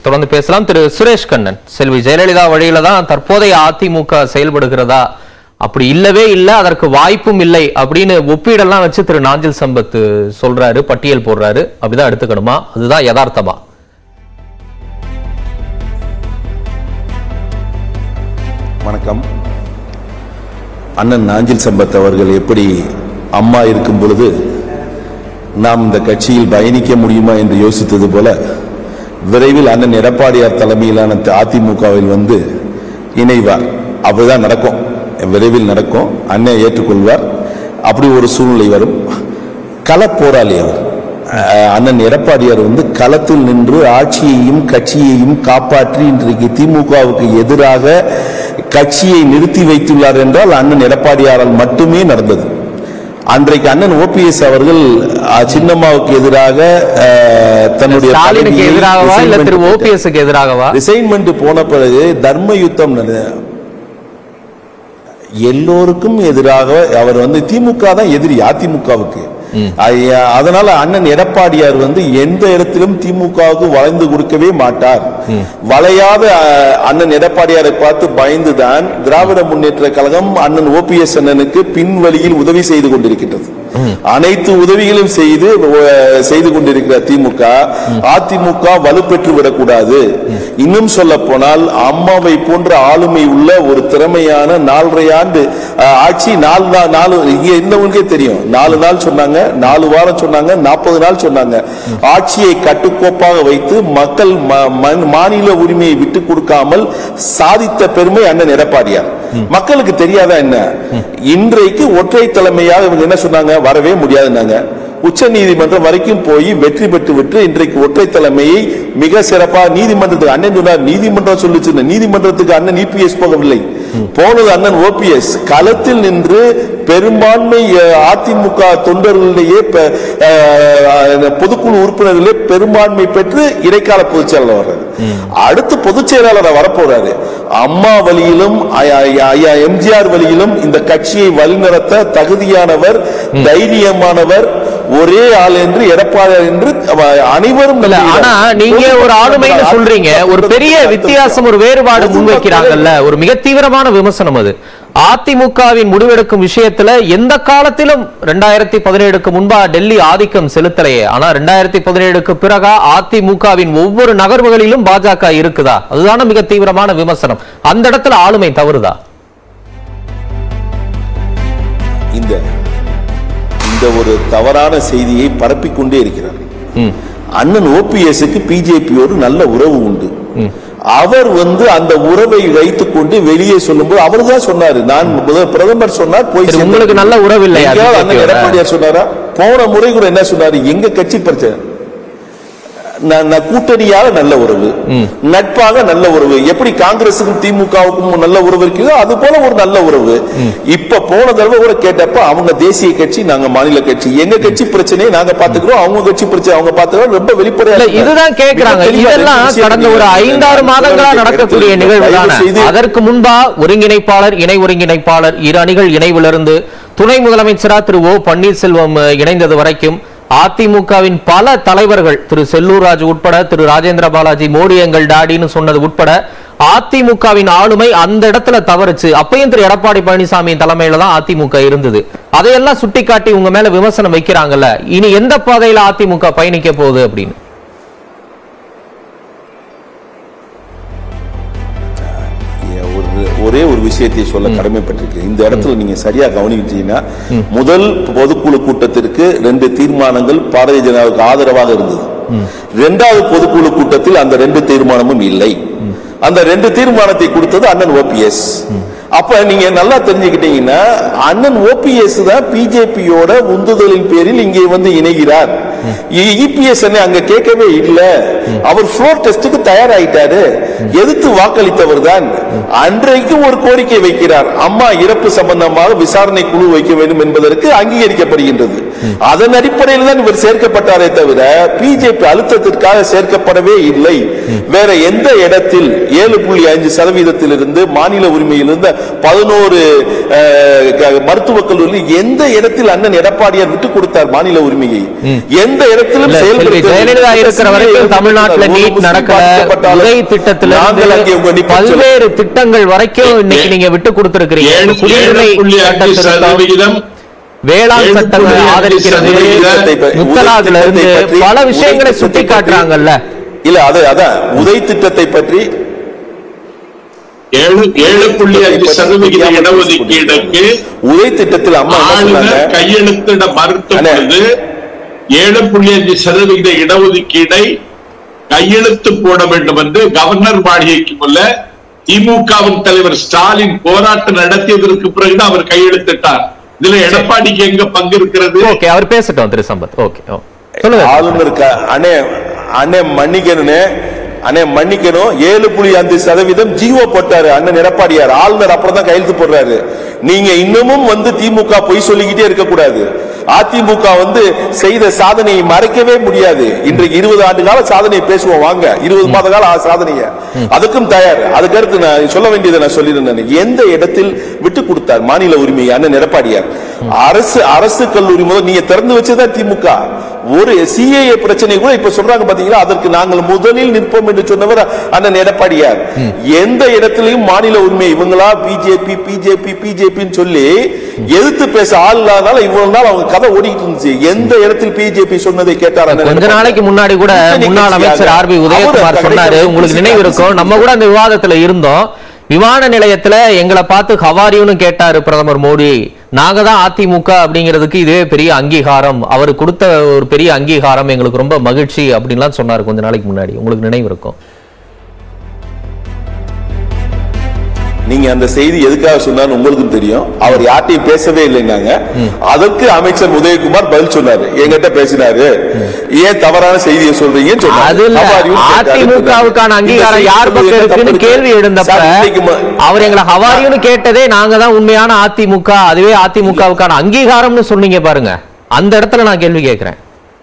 தொடர்ந்து பேசலாம் திரு சுரேஷ் கண்ணன் செல்வி ஜெயலலிதா வழியில தான் தற்போதைய அதிமுக செயல்படுகிறதா அப்படி இல்லவே இல்லை அதற்கு வாய்ப்பும் இல்லை அப்படின்னு ஒப்பீடெல்லாம் வச்சு திரு நாஞ்சில் சம்பத் சொல்றாரு பட்டியல் போடுறாரு அப்படிதான் எடுத்துக்கணுமா அதுதான் யதார்த்தமா வணக்கம் அண்ணன் நாஞ்சில் சம்பத் அவர்கள் எப்படி அம்மா இருக்கும் பொழுது நாம் இந்த கட்சியில் பயணிக்க முடியுமா என்று யோசித்தது போல விரைவில் அண்ணன் எடப்பாடியார் தலைமையிலான த- அதிமுகவில் வந்து இணைவார் அப்படிதான் நடக்கும் விரைவில் நடக்கும் அண்ணன் ஏற்றுக்கொள்வார் அப்படி ஒரு சூழ்நிலை வரும் களப்போராளி அவர் அஹ் அண்ணன் எடப்பாடியார் வந்து களத்தில் நின்று ஆட்சியையும் கட்சியையும் காப்பாற்றி இன்றைக்கு திமுகவுக்கு எதிராக கட்சியை நிறுத்தி வைத்துள்ளார் என்றால் அண்ணன் எடப்பாடியாரால் மட்டுமே நடந்தது அன்றைக்கு அண்ணன் ஓபிஎஸ் அவர்கள் அஹ், சின்னம்மாவுக்கு எதிராக அஹ், தன்னுடைய ஸ்டாலினுக்கு பதவியை எதிராகவா இல்ல திரு resignment ஓபிஎஸ்க்கு எதிராகவா ரிசைன்மெண்ட் போன பிறகு தர்ம யுத்தம் நட- எல்லோருக்கும் எதிராக அவர் வந்து திமுக தான் எதிரி அதிமுகவுக்கு ஐயா, அதனால அண்ணன் எடப்பாடியார் வந்து எந்த இடத்திலும் திமுகவுக்கு வளைந்து கொடுக்கவே மாட்டார் வளையாத அஹ், அண்ணன் எடப்பாடியாரை பார்த்து பயந்துதான் திராவிட முன்னேற்ற கழகம் அண்ணன் ஓபிஎஸ் அண்ணனுக்கு பின்வழியில் உதவி செய்து கொண்டிருக்கின்றது அனைத்து உதவிகளும் செய்து அஹ், செய்து கொண்டிருக்கிற திமுக அதிமுக வலுப்பெற்று விடக்கூடாது இன்னும் சொல்ல போனால் அம்மாவை போன்ற ஆளுமை உள்ள ஒரு திறமையான நாலரை ஆண்டு அஹ், ஆட்சி நாலு நா- நாலு இங்க இருந்தவங்களுக்கே தெரியும் நாலு நாள் சொன்னாங்க நாலு வாரம் சொன்னாங்க நாற்பது நாள் சொன்னாங்க ஆட்சியை கட்டுக்கோப்பாக வைத்து மக்கள் ம- ம- மாநில உரிமையை விட்டு கொடுக்காமல் சாதித்த பெருமை அண்ணன் எடப்பாடியார் மக்களுக்கு தெரியாதா என்ன இன்றைக்கு ஒற்றை தலைமையாக இவங்க என்ன சொன்னாங்க வரவே முடியாதுன்னாங்க உச்ச நீதிமன்றம் வரைக்கும் போய் வெற்றி பெற்று விட்டு இன்றைக்கு ஒற்றை தலைமையை மிக சிறப்பா நீதிமன்றத்துக்கு அண்ணன் சொன்னார் நீதிமன்றம் சொல்லுச்சு நீதிமன்றத்துக்கு அண்ணன் இபிஎஸ் போகவில்லை போனது அண்ணன் ஓபிஎஸ் களத்தில் நின்று பெரும்பான்மை அஹ், அதிமுக தொண்டர்களிலேயே பெ- அஹ், பொதுக்குழு உறுப்பினர்களே பெரும்பான்மை பெற்று இடைக்கால பொதுச் செயலாளர் வர்றாரு அடுத்து பொதுச் செயலாளர் வரப்போறாரு அம்மா வழியிலும் ஐயா- ஐயா- ஐயா எம்ஜிஆர் வழியிலும் இந்த கட்சியை வழிநடத்த தகுதியானவர் தைரியமானவர் ஒரே ஆள் என்று எடப்பாடியார் என்று அவ- அனைவரும் இல்ல நம்புகிறார். ஆனா நீங்க ஒரு ஆளுமைன்னு சொல்றீங்க ஒரு பெரிய வித்தியாசம் ஒரு வேறுபாடு முன்வைக்கிறாங்கல்ல ஒரு மிக தீவிரமான விமர்சனம் அது அதிமுகவின் முடிவெடுக்கும் விஷயத்துல எந்த காலத்திலும் ரெண்டாயிரத்தி பதினேழுக்கு முன்பா டெல்லி ஆதிக்கம் செலுத்தலையே ஆனா ரெண்டாயிரத்தி பதினேழுக்கு பிறகா அதிமுகவின் ஒவ்வொரு நகர்வுகளிலும் பாஜக இருக்குதா அதுதான மிக தீவிரமான விமர்சனம் அந்த இடத்துல ஆளுமை தவறுதா இந்த இந்த ஒரு தவறான செய்தியை பரப்பிக் கொண்டே இருக்கிறார் ம். அண்ணன் ஓபிஎஸ்க்கு பிஜேபியோடு நல்ல உறவு உண்டு அவர் வந்து அந்த உறவை வைத்துக் கொண்டு வெளியே சொல்லும்போது அவர் தான் சொன்னாரு நான் முதல் பிரதமர் சொன்னார் போய் சரி, சேர்ந்து- உங்களுக்கு நல்ல உறவு இல்லையா எங்கேயாவது அண்ணன் BJP யோட? எடப்பாடியார் சொன்னாரா போன முறை கூட என்ன சொன்னாரு எங்க கட்சி பிரச்சனை நான் நான் கூட்டணியாக நல்ல உறவு நட்பாக நல்ல உறவு எப்படி காங்கிரசுக்கும் திமுகவுக்கும் நல்ல உறவு இருக்குதோ அது போல ஒரு நல்ல உறவு இப்ப போன தடவை கூட கேட்டப்ப அவங்க தேசிய கட்சி நாங்க மாநில கட்சி எங்க கட்சி பிரச்சனையை நாங்க பாத்துக்கிறோம் அவங்க கட்சி பிரச்சனை அவங்க பாத்துக்கிறோம் ரொம்ப வெளிப்படையா இல்ல இருக்காங்க. இதுதான் கேக்குறாங்க மிக தெளிவா இதெல்லாம் ரெண்டு விஷயம் கடந்த ஒரு நீங்க ஐந்தாறு நான் மாதங்களா சொல்றதை நடக்கக்கூடிய கேட்கறது நிகழ்வு தயவு தானே செய்து அதற்கு முன்பா ஒருங்கிணைப்பாளர் இணை ஒருங்கிணைப்பாளர் இரு அணிகள் இணைவிலிருந்து துணை முதலமைச்சரா திரு ஓ பன்னீர்செல்வம் அஹ், இணைந்தது வரைக்கும் அதிமுகவின் பல தலைவர்கள் திரு செல்லூர் ராஜு உட்பட திரு ராஜேந்திர பாலாஜி மோடி எங்கள் டாடின்னு சொன்னது உட்பட அதிமுகவின் ஆளுமை அந்த இடத்துல தவறுச்சு அப்பயும் திரு எடப்பாடி பழனிசாமி தலைமையில தான் அதிமுக இருந்தது அதையெல்லாம் சுட்டிக்காட்டி உங்க மேல விமர்சனம் வைக்கிறாங்கல்ல இனி எந்த பாதையில அதிமுக பயணிக்க போகுது அப்படின்னு ஒரு ஒரே ஒரு விஷயத்தை சொல்ல கடமைப்பட்டிருக்கு இந்த இடத்துல நீங்க சரியா கவனிக்கிட்டீங்கன்னா முதல் பொதுக்குழு கூட்டத்திற்கு ரெண்டு தீர்மானங்கள் பாரதிய ஜனதாவுக்கு ஆதரவாக இருந்தது இரண்டாவது பொதுக்குழு கூட்டத்தில் அந்த ரெண்டு தீர்மானமும் இல்லை அந்த ரெண்டு தீர்மானத்தை கொடுத்தது அண்ணன் ஓபிஎஸ் அப்ப நீங்க நல்லா தெரிஞ்சுக்கிட்டீங்கன்னா அண்ணன் ஓபிஎஸ் தான் பிஜேபியோட உந்துதலின் பேரில் இங்கே வந்து இணைகிறார் இபிஎஸ் அங்க கேட்கவே இல்ல அவர் ஃப்ளோர் டெஸ்டுக்கு தயாராயிட்டாரு எதிர்த்து வாக்களித்தவர் தான் அன்றைக்கு ஒரு கோரிக்கை வைக்கிறார் அம்மா இறப்பு சம்பந்தமாக விசாரணை குழு வைக்க வேண்டும் என்பதற்கு அங்கீகரிக்கப்படுகின்றது அதன் அடிப்படையில் தான் இவர் சேர்க்கப்பட்டாரே தவிர பிஜேபி அழுத்தத்திற்காக சேர்க்கப்படவே இல்லை வேற எந்த இடத்தில் ஏழு புள்ளி அஞ்சு சதவீதத்திலிருந்து மாநில உரிமையிலிருந்து பதினோரு மருத்துவக் கல்லூரியில் எந்த இடத்தில் அண்ணன் எடப்பாடியார் விட்டுக் கொடுத்தார் மாநில உரிமையை எந்த இடத்திலும் இல்ல, செல்வி செயல்படுத்த ஜெயலலிதா இருக்கிற வரைக்கும் தமிழ்நாட்டுல நீட் நடக்கல உதய் திட்டத்துல நாங்கள் அங்கே உங்க இருந்து நிப்ப சொல்ல- பல்வேறு திட்டங்கள் வரைக்கும் இன்னைக்கு நீங்க விட்டு கொடுத்திருக்கிறீங்க ஏழு குடியுரிமை ஏழு புள்ளி சட்ட அஞ்சு திருத்தம், சதவிகிதம் வேளாண் ஏழு சட்டங்களை புள்ளி அஞ்சு ஆதரிக்கிறது சதவிகிதம் முத்தலாகுல இருந்து உதய் திட்டத்தை பல பற்றி- விஷயங்களை உதய் சுட்டி திட்டத்தை காட்டுறாங்கல்ல இல்ல அது அதான் உதய் திட்டத்தை பற்றி ஏழு ஏழு புள்ளி அஞ்சு சதவிகித இடஒதுக்கீடுக்கு உதய் திட்டத்தில் அம்மா என்ன ஆளுநர் சொன்னாங்க கையெழுத்திட மறுத்த அண்ணே. பொழுது ஏழு புள்ளி அஞ்சு சதவிகித இடஒதுக்கீடை கையெழுத்து போட வேண்டும் என்று கவர்னர் மாளிகைக்கு முல்ல திமுகவின் தலைவர் ஸ்டாலின் போராட்டம் நடத்தியதற்கு பிறகுதான் அவர் கையெழுத்திட்டார் இதுல எடப்பாடிக்கு எங்க பங்கு இருக்கிறது ஓகே அவர் பேசட்டும் திரு சம்பத் ஓகே ஓ. சொல்லுங்க ஆளுநர் க- அண்ணே அண்ணே மன்னிக்கணும்னே அண்ணே மன்னிக்கணும் ஏழு புள்ளி அஞ்சு சதவீதம் ஜீவோ போட்டாரு அண்ணன் எடப்பாடியார் ஆளுநர் அப்புறம் தான் கையெழுத்து போடுறாரு நீங்க இன்னமும் வந்து திமுக பொய் சொல்லிக்கிட்டே இருக்க கூடாது அதிமுக வந்து செய்த சாதனையை மறைக்கவே முடியாது இன்றைக்கு இருபது ஆண்டு கால சாதனையை பேசுவோம் வாங்க இருபது மாத கால ஆ- சாதனைய அதுக்கும் தயார் அதுக்கடுத்து நான் சொல்ல வேண்டியதை நான் சொல்லியிருந்தேன் எந்த இடத்தில் விட்டு கொடுத்தார் மாநில உரிமையை அண்ணன் எடப்பாடியார் அரசு அரசு கல்லூரி முதல் நீங்க திறந்து வச்சதா திமுக ஒரு சிஏஏ பிரச்சனை கூட இப்ப சொல்றாங்க பாத்தீங்களா அதற்கு நாங்கள் முதலில் நிற்போம் என்று சொன்னவர் அண்ணன் எடப்பாடியார் எந்த இடத்திலையும் மாநில உரிமை இவங்களா பிஜேபி பிஜேபி பிஜேபின்னு சொல்லி எதிர்த்து பேச ஆள் இல்லாதனால இவ்வளவு நாள் அவங்க கதை ஓடிட்டு இருந்துச்சு எந்த இடத்தில் பிஜேபி சொன்னதை கேட்டார் அண்ணன் கொஞ்ச எடப்பாடியார்? நாளைக்கு முன்னாடி கூட கூட்டணி முன்னாள் கட்சியாக அமைச்சர் ஆர் பி உதயகுமார் அவர் சொன்னாரு கிடைக்கிற உங்களுக்கு சிசி நினைவு இருக்கும் காசு நம்ம கூட அந்த விவாதத்துல இருந்தோம் விமான நிலையத்துல எங்களை பார்த்து ஹவாரியுன்னு கேட்டாரு பிரதமர் மோடி நாங்க தான் அதிமுக அப்படிங்கிறதுக்கு இதுவே பெரிய அங்கீகாரம் அவர் கொடுத்த ஒரு பெரிய அங்கீகாரம் எங்களுக்கு ரொம்ப மகிழ்ச்சி அப்படின்லாம் சொன்னாரு கொஞ்ச நாளைக்கு முன்னாடி உங்களுக்கு நினைவு இருக்கும் நீங்க அந்த செய்தி எதுக்காக சொன்னாரு உங்களுக்கும் தெரியும் அவர் யார்ட்டையும் பேசவே இல்லைன்னாங்க அதற்கு அமைச்சர் உதயகுமார் பதில் சொன்னாரு என்கிட்ட பேசினாரு ஏன் தவறான செய்தியை சொல்றீங்கன்னு சொன்னாரு. அது இல்ல ஹவாரியும் கேட்டாரு. அதிமுகவுக்கான இந்த அங்கீகாரம் செய்தி யார் சொல்றது பக்கம் என்ன தப்பு இருக்குன்னு இருக்கு? கேள்வி எழுந்தப்ப சார், இன்னைக்கு ம- அவர் எங்களை ஹவாரியுன்னு கேட்டதே நாங்க தான் உண்மையான அதிமுக அதுவே அதிமுகவுக்கான அங்கீகாரம்னு சொன்னீங்க பாருங்க அந்த இடத்துல நான் கேள்வி கேட்கிறேன்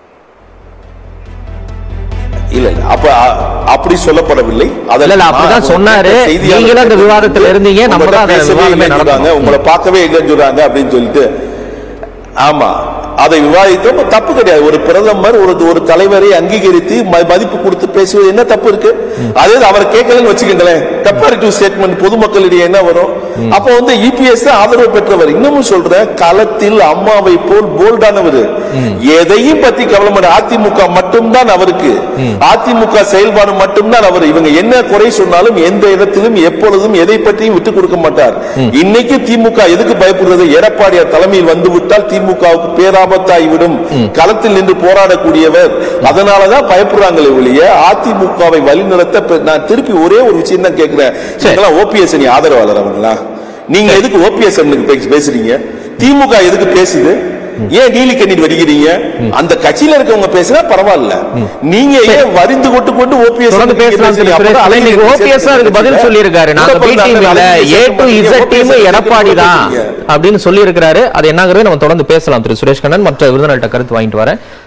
இல்ல இல்ல அப்ப அ- அப்படி சொல்லப்படவில்லை இல்ல, இல்ல, அப்படிதான் சொன்னாரு. நீங்களும் அந்த விவாதத்துல இருந்தீங்க, நம்ம தான் அந்த பேசவே விவாதமே இல்லைன்னு நடந்தோம். சொல்றாங்க, உங்களை பார்க்கவே இல்லைன்னு சொல்றாங்க அப்படின்னு சொல்லிட்டு ஆமா அதை விவாதித்தோம் தப்பு கிடையாது ஒரு பிரதமர் ஒரு ஒரு தலைவரை அங்கீகரித்து ம- மதிப்பு கொடுத்து பேசுவது என்ன தப்பு இருக்கு அதே இது அவர் கேட்கலன்னு வச்சுக்கோங்களேன் கம்பேரிட்டிவ் ஸ்டேட்மெண்ட் பொதுமக்களிடையே என்ன வரும் அப்போ வந்து இபிஎஸ் தான் ஆதரவு பெற்றவர் இன்னமும் சொல்றேன் களத்தில் அம்மாவை போல் போல்டானவர் எதையும் பத்தி கவலைப்பட அதிமுக மட்டும்தான் அவருக்கு அதிமுக செயல்பாடு மட்டும்தான் அவர் இவங்க என்ன குறை சொன்னாலும் எந்த இடத்திலும் எப்பொழுதும் எதை பற்றியும் விட்டு கொடுக்க மாட்டார் இன்னைக்கு திமுக எதுக்கு பயப்படுறது எடப்பாடியார் தலைமையில் வந்து விட்டால் திமுகவுக்கு பேராபத்தாகிவிடும் களத்தில் நின்று போராடக்கூடியவர் அதனாலதான் பயப்படுறாங்களே ஒழிய அதிமுகவை வழிநடத்த இப்ப நான் திருப்பி ஒரே ஒரு விஷயம் தான் கேட்கிறேன் நீங்களாம் ஓபிஎஸ் நீ ஆதரவாளர் அவங்களா நீங்க எதுக்கு ஓபிஎஸ் பேசுறீங்க திமுக எதுக்கு பேசுது ஏன் நீலி கண்ணீர் வடிக்கிறீங்க அந்த கட்சியில இருக்கவங்க பேசினா பரவாயில்ல நீங்க ஏன் வரிந்து கொண்டு கொண்டு ஓபிஎஸ் தொடர்ந்து பேசலாம் திரு சுரேஷ் கண்ணன். இன்னைக்கு ஓபிஎஸ் அதுக்கு பதில் சொல்லி இருக்காரு நாங்க பி டீம்ல A to Z team Edappadi தான் அப்படின்னு சொல்லி இருக்காரு அது என்னங்கிறது நம்ம தொடர்ந்து பேசலாம் திரு சுரேஷ் கண்ணன் மற்ற விருந்தினர்கிட்ட கருத்து வாங்கிட்டு வரேன்